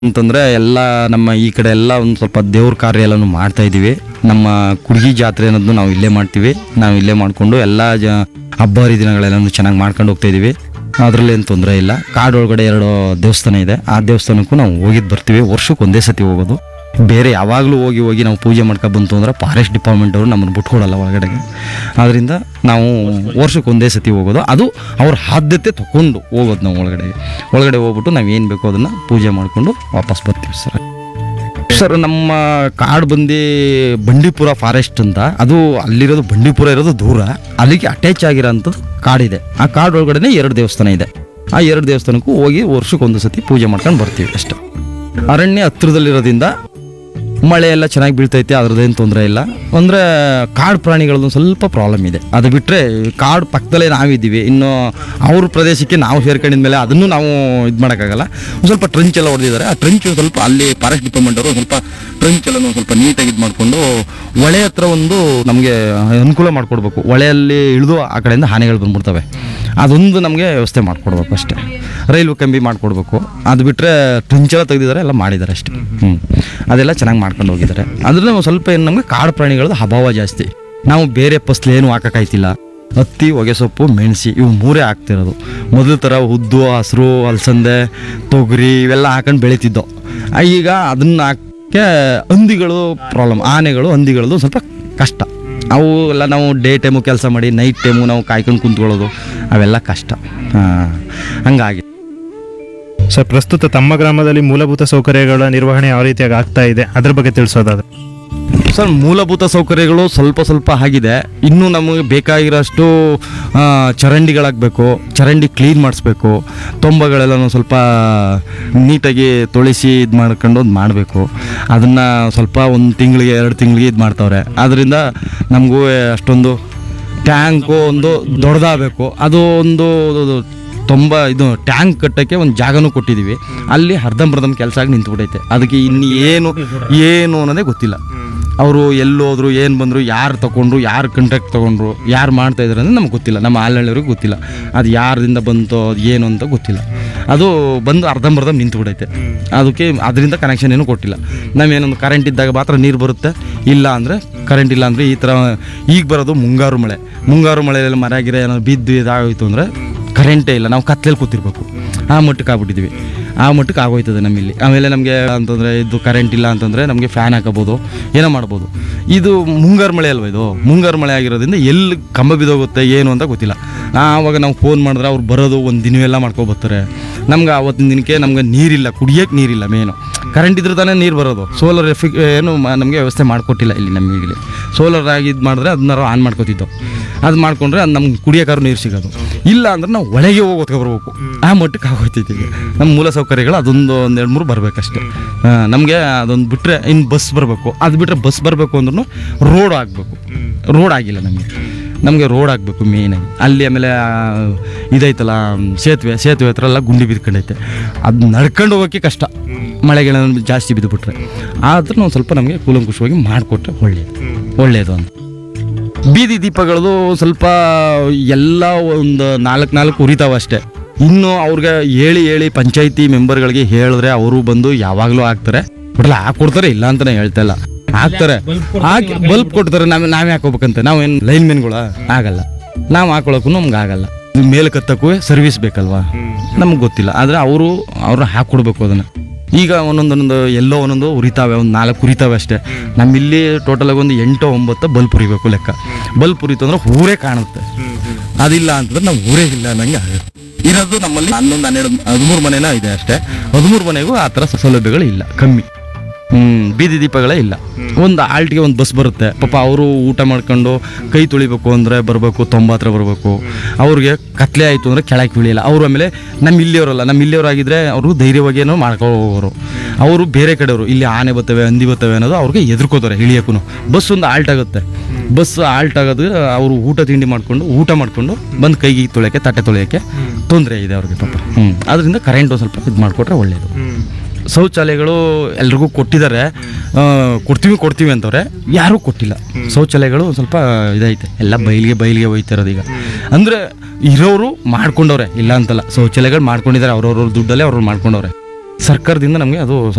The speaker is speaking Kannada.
ಅಂತಂದ್ರೆ ಎಲ್ಲ ನಮ್ಮ ಈ ಕಡೆ ಎಲ್ಲ ಒಂದು ಸ್ವಲ್ಪ ದೇವ್ರ ಕಾರ್ಯ ಎಲ್ಲನೂ ಮಾಡ್ತಾ ಇದ್ದೀವಿ ನಮ್ಮ ಕುಡ್ಗಿ ಜಾತ್ರೆ ಅನ್ನೋದನ್ನು ನಾವು ಇಲ್ಲೇ ಮಾಡ್ತೀವಿ ನಾವು ಇಲ್ಲೇ ಮಾಡಿಕೊಂಡು ಎಲ್ಲ ಜ ಹಬ್ಬ ಹರಿದಿನಗಳೆಲ್ಲನೂ ಚೆನ್ನಾಗಿ ಮಾಡ್ಕೊಂಡು ಹೋಗ್ತಾ ಇದ್ದೀವಿ ಅದರಲ್ಲಿ ಏನು ತೊಂದರೆ ಇಲ್ಲ ಕಾಡೊಳಗಡೆ ಎರಡು ದೇವಸ್ಥಾನ ಇದೆ ಆ ದೇವಸ್ಥಾನಕ್ಕೂ ನಾವು ಹೋಗಿದ್ದು ಬರ್ತೀವಿ ವರ್ಷಕ್ಕೆ ಒಂದೇ ಸತಿ ಹೋಗೋದು ಬೇರೆ ಯಾವಾಗಲೂ ಹೋಗಿ ಹೋಗಿ ನಾವು ಪೂಜೆ ಮಾಡ್ಕೊಂಡು ಬಂತು ಅಂದ್ರೆ ಫಾರೆಸ್ಟ್ ಡಿಪಾರ್ಟ್ಮೆಂಟ್ ಅವರು ನಮ್ಮನ್ನು ಬಿಟ್ಕೊಡಲ್ಲ ಒಳಗಡೆಗೆ ಅದರಿಂದ ನಾವು ವರ್ಷಕ್ಕೆ ಒಂದೇ ಸತಿ ಹೋಗೋದು ಅದು ಅವ್ರ ಆದ್ಯತೆ ತಗೊಂಡು ಹೋಗೋದು ನಾವು ಒಳಗಡೆಗೆ ಒಳಗಡೆ ಹೋಗ್ಬಿಟ್ಟು ನಾವು ಏನು ಬೇಕೋ ಅದನ್ನು ಪೂಜೆ ಮಾಡಿಕೊಂಡು ವಾಪಸ್ ಬರ್ತೀವಿ ಸರ್ ಸರ್ ನಮ್ಮ ಕಾಡು ಬಂದು ಬಂಡೀಪುರ ಫಾರೆಸ್ಟ್ ಅಂತ ಅದು ಅಲ್ಲಿರೋದು ಬಂಡೀಪುರ ಇರೋದು ದೂರ ಅಲ್ಲಿಗೆ ಅಟ್ಯಾಚ್ ಆಗಿರೋಂಥದ್ದು ಕಾಡಿದೆ ಆ ಕಾಡು ಒಳಗಡೆ ಎರಡು ದೇವಸ್ಥಾನ ಇದೆ ಆ ಎರಡು ದೇವಸ್ಥಾನಕ್ಕೂ ಹೋಗಿ ವರ್ಷಕ್ಕೆ ಒಂದು ಸತಿ ಪೂಜೆ ಮಾಡ್ಕೊಂಡು ಬರ್ತೀವಿ ಅಷ್ಟೇ ಅರಣ್ಯ ಹತ್ರದಲ್ಲಿರೋದ್ರಿಂದ ಮಳೆ ಎಲ್ಲ ಚೆನ್ನಾಗಿ ಬೀಳ್ತೈತೆ ಅದ್ರದ್ದೇನು ತೊಂದರೆ ಇಲ್ಲ ಅಂದರೆ ಕಾಡು ಪ್ರಾಣಿಗಳದ್ದು ಸ್ವಲ್ಪ ಪ್ರಾಬ್ಲಮ್ ಇದೆ ಅದು ಬಿಟ್ಟರೆ ಕಾಡು ಪಕ್ಕದಲ್ಲೇ ನಾವಿದ್ದೀವಿ ಇನ್ನು ಅವ್ರ ಪ್ರದೇಶಕ್ಕೆ ನಾವು ಸೇರ್ಕೊಂಡಿದ್ಮೇಲೆ ಅದನ್ನು ನಾವು ಇದು ಮಾಡೋಕ್ಕಾಗಲ್ಲ ಒಂದು ಸ್ವಲ್ಪ ಟ್ರಂಚ್ ಎಲ್ಲ ಹೊಡೆದಿದ್ದಾರೆ ಆ ಟ್ರಂಚ್ ಸ್ವಲ್ಪ ಅಲ್ಲಿ ಫಾರೆಸ್ಟ್ ಡಿಪಾರ್ಟ್ಮೆಂಟ್ ಅವರು ಸ್ವಲ್ಪ ಟ್ರಂಚ್ ಎಲ್ಲ ಒಂದು ಸ್ವಲ್ಪ ನೀಟಾಗಿ ಇದು ಮಾಡಿಕೊಂಡು ಹೊಳೆ ಹತ್ರ ಒಂದು ನಮಗೆ ಅನುಕೂಲ ಮಾಡಿಕೊಡ್ಬೇಕು ಹೊಳೆಯಲ್ಲಿ ಇಳಿದು ಆ ಕಡೆಯಿಂದ ಆನೆಗಳು ಬಂದ್ಬಿಡ್ತವೆ ಅದೊಂದು ನಮಗೆ ವ್ಯವಸ್ಥೆ ಮಾಡಿಕೊಡ್ಬೇಕು ಅಷ್ಟೇ ರೈಲ್ವೆ ಕಂಬಿ ಮಾಡಿಕೊಡ್ಬೇಕು ಅದು ಬಿಟ್ಟರೆ ಟ್ರಂಚೆಲ್ಲ ತೆಗೆದಿದ್ದಾರೆ ಎಲ್ಲ ಮಾಡಿದ್ದಾರೆ ಅಷ್ಟೇ ಹ್ಞೂ ಅದೆಲ್ಲ ಚೆನ್ನಾಗಿ ಮಾಡ್ಕೊಂಡು ಹೋಗಿದ್ದಾರೆ ಅಂದ್ರೆ ಒಂದು ಸ್ವಲ್ಪ ಏನು ನಮಗೆ ಕಾಡು ಪ್ರಾಣಿಗಳದ್ದು ಅಭಾವ ಜಾಸ್ತಿ ನಾವು ಬೇರೆ ಫಸ್ಲು ಏನು ಹಾಕೋಕ್ಕಾಯ್ತಿಲ್ಲ ಹತ್ತಿ ಹೊಗೆ ಸೊಪ್ಪು ಮೆಣಸಿ ಇವು ಮೂರೇ ಹಾಕ್ತಿರೋದು ಮೊದಲ ಥರ ಉದ್ದು ಹಸಿರು ಅಲಸಂದೆ ತೊಗರಿ ಇವೆಲ್ಲ ಹಾಕೊಂಡು ಬೆಳೀತಿದ್ದೋ ಆ, ಈಗ ಅದನ್ನ ಹಾಕಕ್ಕೆ ಹಂದಿಗಳು ಪ್ರಾಬ್ಲಮ್ ಆನೆಗಳು ಹಂದಿಗಳದ್ದು ಸ್ವಲ್ಪ ಕಷ್ಟ ಅವು ಎಲ್ಲ ನಾವು ಡೇ ಟೈಮು ಕೆಲಸ ಮಾಡಿ ನೈಟ್ ಟೈಮು ನಾವು ಕಾಯ್ಕೊಂಡು ಕುಂತ್ಕೊಳ್ಳೋದು ಅವೆಲ್ಲ ಕಷ್ಟ ಹಾಂ ಹಂಗಾಗಿ ಸರ್ ಪ್ರಸ್ತುತ ತಮ್ಮ ಗ್ರಾಮದಲ್ಲಿ ಮೂಲಭೂತ ಸೌಕರ್ಯಗಳ ನಿರ್ವಹಣೆ ಯಾವ ರೀತಿಯಾಗಿ ಆಗ್ತಾ ಇದೆ ಅದ್ರ ಬಗ್ಗೆ ತಿಳಿಸೋದಾದ್ರೆ ಸರ್ ಮೂಲಭೂತ ಸೌಕರ್ಯಗಳು ಸ್ವಲ್ಪ ಸ್ವಲ್ಪ ಆಗಿದೆ ಇನ್ನೂ ನಮಗೆ ಬೇಕಾಗಿರೋಷ್ಟು ಆ, ಚರಂಡಿಗಳಾಗಬೇಕು ಚರಂಡಿ ಕ್ಲೀನ್ ಮಾಡಿಸ್ಬೇಕು ತೊಂಬಗಳೆಲ್ಲನೂ ಸ್ವಲ್ಪ ನೀಟಾಗಿ ತೊಳಿಸಿ ಇದು ಮಾಡ್ಕೊಂಡು ಅದು ಮಾಡಬೇಕು ಅದನ್ನು ಸ್ವಲ್ಪ ಒಂದು ತಿಂಗಳಿಗೆ ಎರಡು ತಿಂಗಳಿಗೆ ಇದು ಮಾಡ್ತಾವ್ರೆ ಅದರಿಂದ ನಮಗೂ ಅಷ್ಟೊಂದು ಟ್ಯಾಂಕು ಒಂದು ದೊಡ್ಡದಾಗಬೇಕು ಅದು ಒಂದು ತುಂಬ ಇದು ಟ್ಯಾಂಕ್ ಕಟ್ಟಕ್ಕೆ ಒಂದು ಜಾಗನೂ ಕೊಟ್ಟಿದ್ದೀವಿ ಅಲ್ಲಿ ಅರ್ಧಂಬರ್ಧಂ ಕೆಲಸ ಆಗಿ ನಿಂತ್ಬಿಟ್ಟೈತೆ ಅದಕ್ಕೆ ಇನ್ನು ಏನು ಏನು ಅನ್ನೋದೇ ಗೊತ್ತಿಲ್ಲ ಅವರು ಎಲ್ಲೋದ್ರು ಏನು ಬಂದರು ಯಾರು ತಗೊಂಡ್ರು ಯಾರು ಕಾಂಟ್ಯಾಕ್ಟ್ ತೊಗೊಂಡ್ರು ಯಾರು ಮಾಡ್ತಾ ಇದ್ದಾರೆ ಅಂದರೆ ನಮ್ಗೆ ಗೊತ್ತಿಲ್ಲ ನಮ್ಮ ಆಲ್ಹಳ್ಳಿಯವ್ರಿಗೆ ಗೊತ್ತಿಲ್ಲ ಅದು ಯಾರಿಂದ ಬಂತೋ ಅದು ಏನು ಅಂತ ಗೊತ್ತಿಲ್ಲ ಅದು ಬಂದು ಅರ್ಧಂಬರ್ಧ ನಿಂತ್ಬಿಟ್ಟೈತೆ ಅದಕ್ಕೆ ಅದರಿಂದ ಕನೆಕ್ಷನ್ ಏನೂ ಕೊಟ್ಟಿಲ್ಲ ನಾವೇನೊಂದು ಕರೆಂಟ್ ಇದ್ದಾಗ ಮಾತ್ರ ನೀರು ಬರುತ್ತೆ ಇಲ್ಲ ಅಂದರೆ ಕರೆಂಟ್ ಇಲ್ಲ ಅಂದರೆ ಈ ಥರ ಈಗ ಬರೋದು ಮುಂಗಾರು ಮಳೆ ಮುಂಗಾರು ಮಳೆಯಲ್ಲಿ ಮರ ಗಿರ ಏನಾದ್ರು ಬಿದ್ದು ಇದಾಗೋಯ್ತು ಅಂದರೆ ಕರೆಂಟೇ ಇಲ್ಲ ನಾವು ಕತ್ಲೆಯಲ್ಲಿ ಕೂತಿರ್ಬೇಕು ಆ ಮಟ್ಟಕ್ಕೆ ಆಗ್ಬಿಟ್ಟಿದ್ವಿ ಆ ಮಟ್ಟಕ್ಕೆ ಆಗೋಯ್ತದೆ ನಮ್ಮಲ್ಲಿ ಆಮೇಲೆ ನಮಗೆ ಅಂತಂದರೆ ಇದು ಕರೆಂಟ್ ಇಲ್ಲ ಅಂತಂದರೆ ನಮಗೆ ಫ್ಯಾನ್ ಹಾಕೋಬೋದು ಏನೋ ಮಾಡ್ಬೋದು ಇದು ಮುಂಗಾರು ಮಳೆ ಅಲ್ವಾ ಇದು ಮುಂಗಾರು ಮಳೆ ಆಗಿರೋದ್ರಿಂದ ಎಲ್ಲಿ ಕಂಬ ಬಿದ್ದೋಗುತ್ತೆ ಏನು ಅಂತ ಗೊತ್ತಿಲ್ಲ ಆವಾಗ ನಾವು ಫೋನ್ ಮಾಡಿದ್ರೆ ಅವ್ರು ಬರೋದು ಒಂದು ದಿನವೆಲ್ಲ ಮಾಡ್ಕೊ ಬರ್ತಾರೆ ನಮ್ಗೆ ಆವತ್ತಿನ ದಿನಕ್ಕೆ ನಮ್ಗೆ ನೀರಿಲ್ಲ ಕುಡಿಯೋಕ್ಕೆ ನೀರಿಲ್ಲ ಮೇನು ಕರೆಂಟ್ ಇದ್ರೆ ತಾನೇ ನೀರು ಬರೋದು ಸೋಲಾರ್ ಎಫಿ ಏನು ನಮಗೆ ವ್ಯವಸ್ಥೆ ಮಾಡಿಕೊಟ್ಟಿಲ್ಲ ಇಲ್ಲಿ ನಮ್ಮ ಇಲ್ಲಿ ಸೋಲಾರ್ ಆಗಿ ಇದು ಮಾಡಿದ್ರೆ ಅದನ್ನ ಆನ್ ಮಾಡ್ಕೋತಿದ್ದೋ ಅದು ಮಾಡ್ಕೊಂಡ್ರೆ ಅದು ನಮ್ಗೆ ಕುಡಿಯೋಕ್ಕಾದ್ರು ನೀರು ಸಿಗೋದು ಇಲ್ಲ ಅಂದ್ರೆ ನಾವು ಒಳಗೆ ಹೋಗಿ ಹೊತ್ಕೊ ಬರ್ಬೇಕು ಆ ಮಟ್ಟಕ್ಕೆ ಆಗೋಯ್ತೈತಿ ಈಗ ನಮ್ಮ ಮೂಲ ಸೌಕರ್ಯಗಳು ಅದೊಂದು ಒಂದು ಎರಡು ಮೂರು ಬರಬೇಕಷ್ಟೇ ನಮಗೆ ಅದೊಂದು ಬಿಟ್ಟರೆ ಇನ್ನು ಬಸ್ ಬರಬೇಕು ಅದು ಬಿಟ್ಟರೆ ಬಸ್ ಬರಬೇಕು ಅಂದ್ರೂ ರೋಡ್ ಆಗಬೇಕು ರೋಡ್ ಆಗಿಲ್ಲ ನಮಗೆ ನಮಗೆ ರೋಡ್ ಆಗಬೇಕು ಮೇಯ್ನಾಗಿ ಅಲ್ಲಿ ಆಮೇಲೆ ಆ, ಇದೈತಲ್ಲ ಮ್, ಸೇತುವೆ ಸೇತುವೆ ಹತ್ರ ಎಲ್ಲ ಗುಂಡಿ ಬಿದ್ಕೊಂಡೈತೆ ಅದು ನಡ್ಕೊಂಡು ಹೋಗೋಕ್ಕೆ ಕಷ್ಟ ಮಳೆಗಳ ಜಾಸ್ತಿ ಬಿದ್ದುಬಿಟ್ರೆ ಆದ್ರೂ ಒಂದು ಸ್ವಲ್ಪ ನಮಗೆ ಕೂಲಂಕುಷವಾಗಿ ಮಾಡಿಕೊಟ್ರೆ ಒಳ್ಳೆಯದು ಒಳ್ಳೆಯದು ಅಂತ ಬೀದಿ ದೀಪಗಳದು ಸ್ವಲ್ಪ ಎಲ್ಲ ಒಂದು ನಾಲ್ಕು ನಾಲ್ಕು ಉರಿತಾವ ಅಷ್ಟೇ ಇನ್ನು ಅವ್ರಿಗೆ ಹೇಳಿ ಹೇಳಿ ಪಂಚಾಯತಿ ಮೆಂಬರ್ಗಳಿಗೆ ಹೇಳಿದ್ರೆ ಅವರು ಬಂದು ಯಾವಾಗಲೂ ಹಾಕ್ತಾರೆ ಬಿಡಲ್ಲ ಹಾಕೊಡ್ತಾರೆ ಇಲ್ಲ ಅಂತಾನೆ ಹೇಳ್ತಾ ಇಲ್ಲ ಹಾಕ್ತಾರೆ ಹಾಕಿ ಬಲ್ಬ್ ಕೊಡ್ತಾರೆ ನಾವೇ ನಾವೇ ಹಾಕೋಬೇಕಂತ ನಾವೇನು ಲೈನ್ ಮೆನ್ಗಳ ಆಗಲ್ಲ ನಾವು ಹಾಕೊಳಕ್ಕೂ ನಮ್ಗೆ ಆಗಲ್ಲ ಇದು ಮೇಲಕ್ಕೆ ಹತ್ತಕ್ಕೂ ಸರ್ವಿಸ್ ಬೇಕಲ್ವಾ ನಮ್ಗೆ ಗೊತ್ತಿಲ್ಲ ಆದರೆ ಅವರು ಅವ್ರು ಹಾಕ್ಕೊಡ್ಬೇಕು ಅದನ್ನು ಈಗ ಒಂದೊಂದೊಂದು ಎಲ್ಲೋ ಒಂದೊಂದು ಉರಿತಾವೆ ಒಂದು ನಾಲ್ಕು ಉರಿತಾವೆ ಅಷ್ಟೇ ನಮ್ಮಿಲ್ಲಿ ಟೋಟಲಾಗಿ ಒಂದು ಎಂಟು ಒಂಬತ್ತು ಬಲ್ಪ್ ಉರಿಬೇಕು ಲೆಕ್ಕ ಬಲ್ಪ್ ಉರಿತು ಅಂದ್ರೆ ಊರೇ ಕಾಣುತ್ತೆ ಅದಿಲ್ಲ ಅಂತಂದ್ರೆ ನಾವು ಊರೇ ಇಲ್ಲ ಅನ್ನಂಗೆ ಆಗುತ್ತೆ ಇರೋದು ನಮ್ಮಲ್ಲಿ ಹನ್ನೊಂದು ಹನ್ನೆರಡು ಹದಿಮೂರು ಮನೆನ ಇದೆ ಅಷ್ಟೇ ಹದಿಮೂರು ಮನೆಗೂ ಆ ಥರ ಸೌಲಭ್ಯಗಳು ಇಲ್ಲ ಕಮ್ಮಿ ಹ್ಮ್ ಬೀದಿ ದೀಪಗಳೇ ಇಲ್ಲ ಒಂದು ಆಲ್ಟಿಗೆ ಒಂದು ಬಸ್ ಬರುತ್ತೆ ಪಾಪ ಅವರು ಊಟ ಮಾಡ್ಕೊಂಡು ಕೈ ತೊಳಿಬೇಕು ಅಂದರೆ ಬರಬೇಕು ತೊಂಬತ್ತರ ಬರಬೇಕು ಅವ್ರಿಗೆ ಕತ್ಲೆ ಆಯಿತು ಅಂದರೆ ಕೆಳಕ್ಕೆ ಬೀಳಿಲ್ಲ ಅವರು ಆಮೇಲೆ ನಮ್ಮ ಇಲ್ಲಿಯವರಲ್ಲ ನಮ್ಮ ಇಲ್ಲಿಯವರಾಗಿದ್ದರೆ ಅವರು ಧೈರ್ಯವಾಗಿ ಏನೋ ಮಾಡ್ಕೋರು ಅವರು ಬೇರೆ ಕಡೆಯವರು ಇಲ್ಲಿ ಆನೆ ಬರ್ತವೆ ಹಂದಿ ಬರ್ತವೆ ಅನ್ನೋದು ಅವ್ರಿಗೆ ಎದುರ್ಕೋತಾರೆ ಇಳಿಯೋಕ್ಕೂ ಬಸ್ ಒಂದು ಆಲ್ಟ್ ಆಗುತ್ತೆ ಬಸ್ ಆಲ್ಟ್ ಆಗೋದು ಅವರು ಊಟ ತಿಂಡಿ ಮಾಡ್ಕೊಂಡು ಊಟ ಮಾಡ್ಕೊಂಡು ಬಂದು ಕೈಗೆ ತೊಳೆಯೋಕ್ಕೆ ತಟ್ಟೆ ತೊಳೆಯೋಕ್ಕೆ ತೊಂದರೆ ಇದೆ ಅವ್ರಿಗೆ ಪಾಪ ಹ್ಞೂ ಅದರಿಂದ ಕರೆಂಟ್ ಒಂದು ಸ್ವಲ್ಪ ಇದು ಮಾಡಿಕೊಟ್ರೆ ಒಳ್ಳೆಯದು ಶೌಚಾಲಯಗಳು ಎಲ್ರಿಗೂ ಕೊಟ್ಟಿದ್ದಾರೆ ಆ, ಕೊಡ್ತೀವಿ ಕೊಡ್ತೀವಿ ಅಂತವ್ರೆ ಯಾರೂ ಕೊಟ್ಟಿಲ್ಲ ಶೌಚಾಲಯಗಳು ಒಂದ್ ಸ್ವಲ್ಪ ಇದೈತೆ ಎಲ್ಲ ಬಯಲಿಗೆ ಬಯಲಿಗೆ ಹೋಯ್ತಿರೋದು ಈಗ ಅಂದರೆ ಇರೋರು ಮಾಡ್ಕೊಂಡವ್ರೆ ಇಲ್ಲ ಅಂತಲ್ಲ ಶೌಚಾಲಯಗಳು ಮಾಡ್ಕೊಂಡಿದ್ದಾರೆ ಅವ್ರವ್ರ ದುಡ್ಡಲ್ಲೇ ಅವ್ರು ಮಾಡ್ಕೊಂಡವ್ರೆ ಸರ್ಕಾರದಿಂದ ನಮಗೆ ಅದು